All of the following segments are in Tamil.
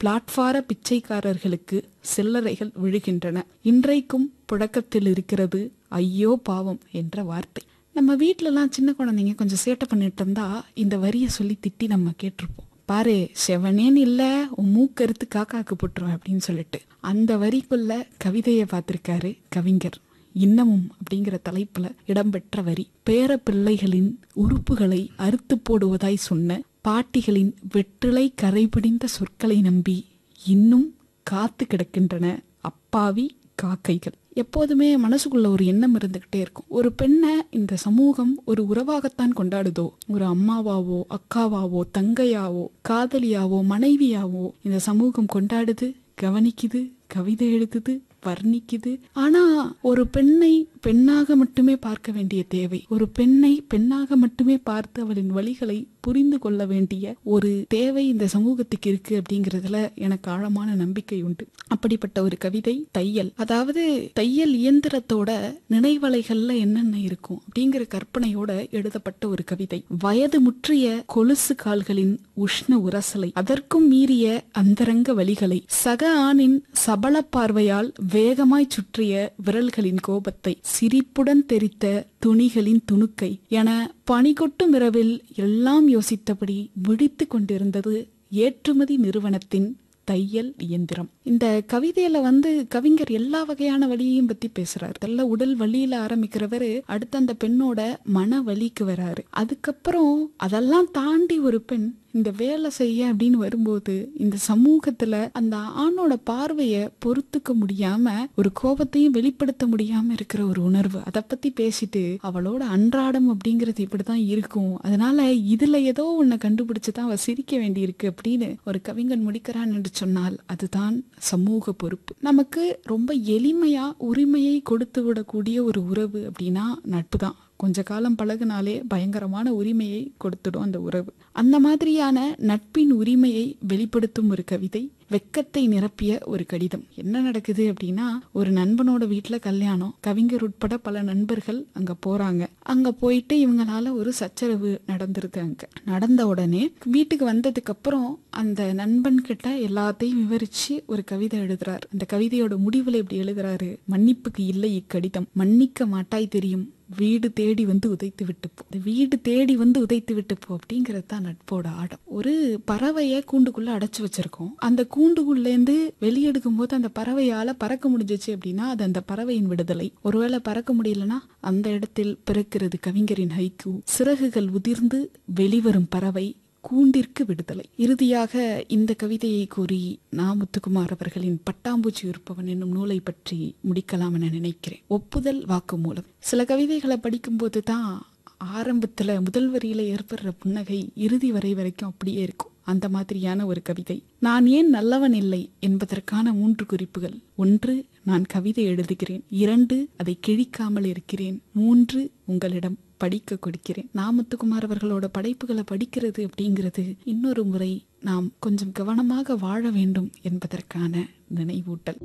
பிளாட்பார பிச்சைக்காரர்களுக்கு சில்லறைகள் விழுகின்றன இன்றைக்கும் புழக்கத்தில் இருக்கிறது ஐயோ பாவம் என்ற வார்த்தை நம்ம வீட்டிலலாம் சின்ன குழந்தைங்க கொஞ்சம் சேட்டை பண்ணிட்டு இருந்தா இந்த வரியை சொல்லி திட்டி நம்ம கேட்டிருப்போம் பாரு செவனேன்னு இல்ல உன் மூக்கறுத்து காக்காக்கு போட்டுருவேன் அப்படின்னு சொல்லிட்டு அந்த வரிக்குள்ள கவிதையை பார்த்திருக்காரு கவிஞர் இன்னமும் அப்படிங்கிற தலைப்புல இடம்பெற்ற வரி பேர பிள்ளைகளின் உறுப்புகளை அறுத்து போடுவதாய் சொன்ன பாட்டிகளின் வெற்றிலை கரைபிடிந்த சொற்களை நம்பி இன்னும் காத்து கிடக்கின்றன அப்பாவி காக்கைகள் எப்போதுமே மனசுக்குள்ள ஒரு எண்ணம் இருந்துகிட்டே இருக்கும் ஒரு பெண்ணை இந்த சமூகம் ஒரு உறவாகத்தான் கொண்டாடுதோ ஒரு அம்மாவாவோ அக்காவாவோ தங்கையாவோ காதலியாவோ மனைவியாவோ இந்த சமூகம் கொண்டாடுது கவனிக்குது கவிதை எழுதுது வர்ணிக்குது ஆனா ஒரு பெண்ணை பெண்ணாக மட்டுமே பார்க்க வேண்டிய தேவை ஒரு பெண்ணை பெண்ணாக மட்டுமே பார்த்து அவளின் வழிகளை புரிந்து கொள்ள வேண்டிய ஒரு தேவை இந்த சமூகத்துக்கு இருக்கு அப்படிங்கறதுல எனக்கு ஆழமான நம்பிக்கை உண்டு அப்படிப்பட்ட ஒரு கவிதை தையல் அதாவது தையல் இயந்திரத்தோட நினைவலைகள்ல என்னென்ன இருக்கும் அப்படிங்கிற கற்பனையோட எழுதப்பட்ட ஒரு கவிதை வயது முற்றிய கொலுசு கால்களின் உஷ்ண உரசலை அதற்கும் மீறிய அந்தரங்க வழிகளை சக ஆணின் சபல பார்வையால் வேகமாய் சுற்றிய விரல்களின் கோபத்தை சிரிப்புடன் தெரித்த துணிகளின் துணுக்கை என பனிகொட்டும் இரவில் எல்லாம் யோசித்தபடி விழித்து கொண்டிருந்தது ஏற்றுமதி நிறுவனத்தின் தையல் இயந்திரம் இந்த கவிதையில வந்து கவிஞர் எல்லா வகையான வலியையும் பத்தி பேசுறாரு இதெல்லாம் உடல் வலியில ஆரம்பிக்கிறவரு அடுத்து அந்த பெண்ணோட மன வலிக்கு வராரு அதுக்கப்புறம் அதெல்லாம் தாண்டி ஒரு பெண் இந்த வேலை செய்ய அப்படின்னு வரும்போது இந்த சமூகத்துல அந்த ஆணோட பார்வைய பொறுத்துக்க முடியாம ஒரு கோபத்தையும் வெளிப்படுத்த முடியாம இருக்கிற ஒரு உணர்வு அதை பத்தி பேசிட்டு அவளோட அன்றாடம் அப்படிங்கிறது இப்படிதான் இருக்கும் அதனால இதுல ஏதோ ஒன்ன கண்டுபிடிச்சுதான் அவ சிரிக்க வேண்டியிருக்கு அப்படின்னு ஒரு கவிஞன் முடிக்கிறான் என்று சொன்னால் அதுதான் சமூக பொறுப்பு நமக்கு ரொம்ப எளிமையா உரிமையை கொடுத்து விடக்கூடிய ஒரு உறவு அப்படின்னா நட்பு தான் கொஞ்ச காலம் பழகுனாலே பயங்கரமான உரிமையை கொடுத்துடும் அந்த உறவு அந்த மாதிரியான நட்பின் உரிமையை வெளிப்படுத்தும் ஒரு கவிதை வெக்கத்தை நிரப்பிய ஒரு கடிதம் என்ன நடக்குது அப்படின்னா ஒரு நண்பனோட வீட்டுல கல்யாணம் கவிஞர் உட்பட பல நண்பர்கள் அங்க போறாங்க அங்க போயிட்டு இவங்களால ஒரு சச்சரவு நடந்துருது அங்க நடந்த உடனே வீட்டுக்கு வந்ததுக்கு அப்புறம் அந்த நண்பன் கிட்ட எல்லாத்தையும் விவரிச்சு ஒரு கவிதை எழுதுறாரு அந்த கவிதையோட முடிவுல இப்படி எழுதுறாரு மன்னிப்புக்கு இல்லை இக்கடிதம் மன்னிக்க மாட்டாய் தெரியும் வீடு தேடி வந்து உதைத்து விட்டு போ இந்த வீடு தேடி வந்து உதைத்து விட்டு போ அப்படிங்கிறது தான் நட்போட ஆடம் ஒரு பறவைய கூண்டுக்குள்ள அடைச்சு வச்சிருக்கோம் அந்த கூண்டுக்குள்ளேருந்து வெளியெடுக்கும் போது அந்த பறவையால பறக்க முடிஞ்சிச்சு அப்படின்னா அது அந்த பறவையின் விடுதலை ஒருவேளை பறக்க முடியலன்னா அந்த இடத்தில் பிறக்கிறது கவிஞரின் ஹைக்கு சிறகுகள் உதிர்ந்து வெளிவரும் பறவை கூண்டிற்கு விடுதலை இறுதியாக இந்த கவிதையை கூறி நா முத்துக்குமார் அவர்களின் பட்டாம்பூச்சி இருப்பவன் என்னும் நூலை பற்றி முடிக்கலாம் என நினைக்கிறேன் ஒப்புதல் வாக்குமூலம் சில கவிதைகளை படிக்கும்போது தான் ஆரம்பத்துல முதல் வரியில ஏற்படுற புன்னகை இறுதி வரை வரைக்கும் அப்படியே இருக்கும் அந்த மாதிரியான ஒரு கவிதை நான் ஏன் நல்லவன் இல்லை என்பதற்கான மூன்று குறிப்புகள் ஒன்று நான் கவிதை எழுதுகிறேன் இரண்டு அதை கிழிக்காமல் இருக்கிறேன் மூன்று உங்களிடம் படிக்க கொடுக்கிறேன் நாமத்துக்குமார் அவர்களோட படைப்புகளை படிக்கிறது அப்படிங்கிறது இன்னொரு முறை நாம் கொஞ்சம் கவனமாக வாழ வேண்டும் என்பதற்கான நினைவூட்டல்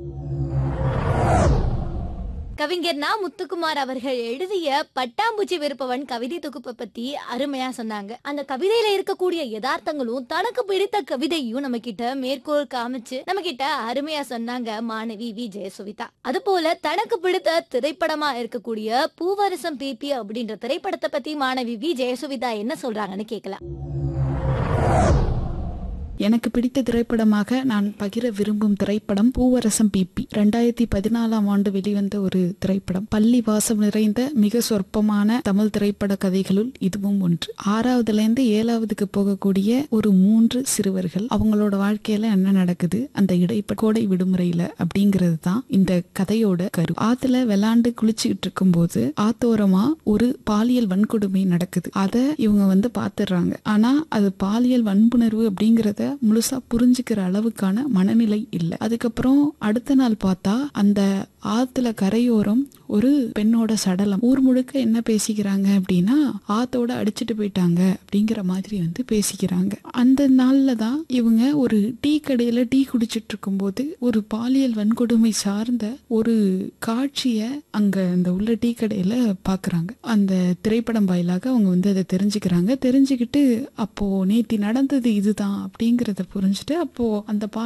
கவிஞர் நா முத்துக்குமார் அவர்கள் எழுதிய பட்டாம்பூச்சி விருப்பவன் கவிதை தொகுப்பை பத்தி அருமையா சொன்னாங்க அந்த கவிதையில இருக்கக்கூடிய யதார்த்தங்களும் தனக்கு பிடித்த கவிதையும் நம்ம கிட்ட மேற்கோள் காமிச்சு நம்ம கிட்ட அருமையா சொன்னாங்க மாணவி வி ஜெயசுவிதா அது போல தனக்கு பிடித்த திரைப்படமா இருக்கக்கூடிய பூவரசம் பிபி அப்படின்ற திரைப்படத்தை பத்தி மாணவி வி ஜெயசுவிதா என்ன சொல்றாங்கன்னு கேட்கலாம் எனக்கு பிடித்த திரைப்படமாக நான் பகிர விரும்பும் திரைப்படம் பூவரசம் பிபி ரெண்டாயிரத்தி பதினாலாம் ஆண்டு வெளிவந்த ஒரு திரைப்படம் பள்ளி வாசம் நிறைந்த மிக சொற்பமான தமிழ் திரைப்பட கதைகளுள் இதுவும் ஒன்று ஆறாவதுல இருந்து ஏழாவதுக்கு போகக்கூடிய ஒரு மூன்று சிறுவர்கள் அவங்களோட வாழ்க்கையில என்ன நடக்குது அந்த இடைப்ப கோடை விடுமுறையில அப்படிங்கிறது தான் இந்த கதையோட கரு ஆத்துல விளாண்டு குளிச்சுக்கிட்டு இருக்கும்போது ஆத்தோரமா ஒரு பாலியல் வன்கொடுமை நடக்குது அதை இவங்க வந்து பாத்துடுறாங்க ஆனா அது பாலியல் வன்புணர்வு அப்படிங்கறத முழுசா புரிஞ்சுக்கிற அளவுக்கான மனநிலை இல்லை அதுக்கப்புறம் அடுத்த நாள் பார்த்தா அந்த ஆத்துல கரையோரம் ஒரு பெண்ணோட சடலம் ஊர் முழுக்க என்ன பேசிக்கிறாங்க அப்படின்னா ஆத்தோட அடிச்சிட்டு போயிட்டாங்க அப்படிங்கிற மாதிரி வந்து பேசிக்கிறாங்க அந்த நாள்ல தான் இவங்க ஒரு டீ கடையில டீ குடிச்சிட்டு இருக்கும்போது ஒரு பாலியல் வன்கொடுமை சார்ந்த ஒரு காட்சிய அங்க அந்த உள்ள டீ கடையில பாக்குறாங்க அந்த திரைப்படம் வாயிலாக அவங்க வந்து அதை தெரிஞ்சுக்கிறாங்க தெரிஞ்சுக்கிட்டு அப்போ நேத்தி நடந்தது இதுதான் அப்படிங்கறத புரிஞ்சுட்டு அப்போ அந்த பா